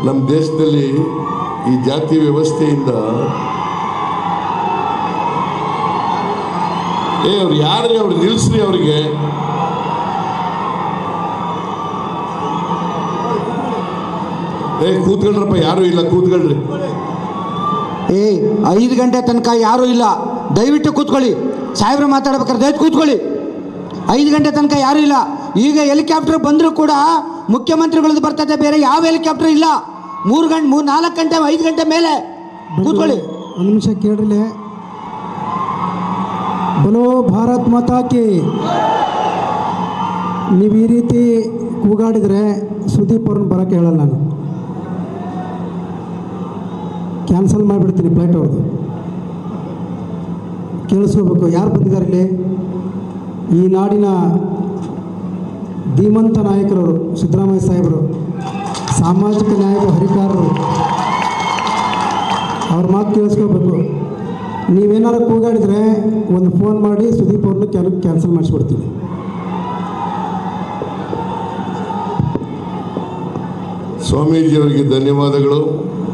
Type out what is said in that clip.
ನಮ್ಮ ದೇಶದಲ್ಲಿ ಈ ಜಾತಿ ವ್ಯವಸ್ಥೆಯಿಂದ ಏ ಅವ್ರು ಯಾರೇ ಅವ್ರು ನಿಲ್ಸ್ರಿ ಅವ್ರಿಗೆ ಏ ಕೂತ್ಕೊಳ್ರಪ್ಪ ಯಾರು ಇಲ್ಲ ಕೂತ್ಕೊಳ್ರಿ ಏ ಐದು ಗಂಟೆ ತನಕ ಯಾರೂ ಇಲ್ಲ ದಯವಿಟ್ಟು ಕೂತ್ಕೊಳ್ಳಿ ಸಾಹೇಬ್ರು ಮಾತಾಡ್ಬೇಕಾದ್ರೆ ದಯವಿಟ್ಟು ಕೂತ್ಕೊಳ್ಳಿ ಐದು ಗಂಟೆ ತನಕ ಯಾರೂ ಇಲ್ಲ ಈಗ ಹೆಲಿಕಾಪ್ಟರ್ ಬಂದರೂ ಕೂಡ ಮುಖ್ಯಮಂತ್ರಿಗಳದ್ದು ಬರ್ತದೆ ಬೇರೆ ಯಾವ ಹೆಲಿಕಾಪ್ಟರ್ ಇಲ್ಲ ಮೂರು ಗಂಟೆ ಮೂರು ನಾಲ್ಕು ಗಂಟೆ ಐದು ಗಂಟೆ ಮೇಲೆ ಕೂತ್ಕೊಳ್ಳಿ ಒಂದು ನಿಮಿಷ ಕೇಳ್ರಿಲೆ ಬಲೋ ಭಾರತ್ ಮಾತಾ ಕಿ ನೀವು ಈ ರೀತಿ ಕೂಗಾಡಿದರೆ ಸುದೀಪ್ ಅವ್ರನ್ನ ಬರೋಕ್ಕೆ ಹೇಳಲ್ಲ ನಾನು ಕ್ಯಾನ್ಸಲ್ ಮಾಡಿಬಿಡ್ತೀನಿ ಫ್ಲೈಟ್ ಅವ್ರದ್ದು ಕೇಳಿಸ್ಕೋಬೇಕು ಯಾರು ಬಂದಿದ್ದಾರೆ ಇಲ್ಲಿ ಈ ನಾಡಿನ ಧೀಮಂತ ನಾಯಕರವರು ಸಿದ್ದರಾಮಯ್ಯ ಸಾಹೇಬರು ಸಾಮಾಜಿಕ ನ್ಯಾಯದ ಹರಿಕಾರರು ಅವ್ರ ಮಾತು ಕೇಳಿಸ್ಕೋಬೇಕು ನೀವೇನಾರು ಕೂಗಾಡಿದ್ರೆ ಒಂದು ಫೋನ್ ಮಾಡಿ ಸುದೀಪ್ ಅವ್ರನ್ನ ಕ್ಯಾನ್ ಕ್ಯಾನ್ಸಲ್ ಮಾಡಿಸ್ಬಿಡ್ತೀನಿ ಸ್ವಾಮೀಜಿಯವರಿಗೆ ಧನ್ಯವಾದಗಳು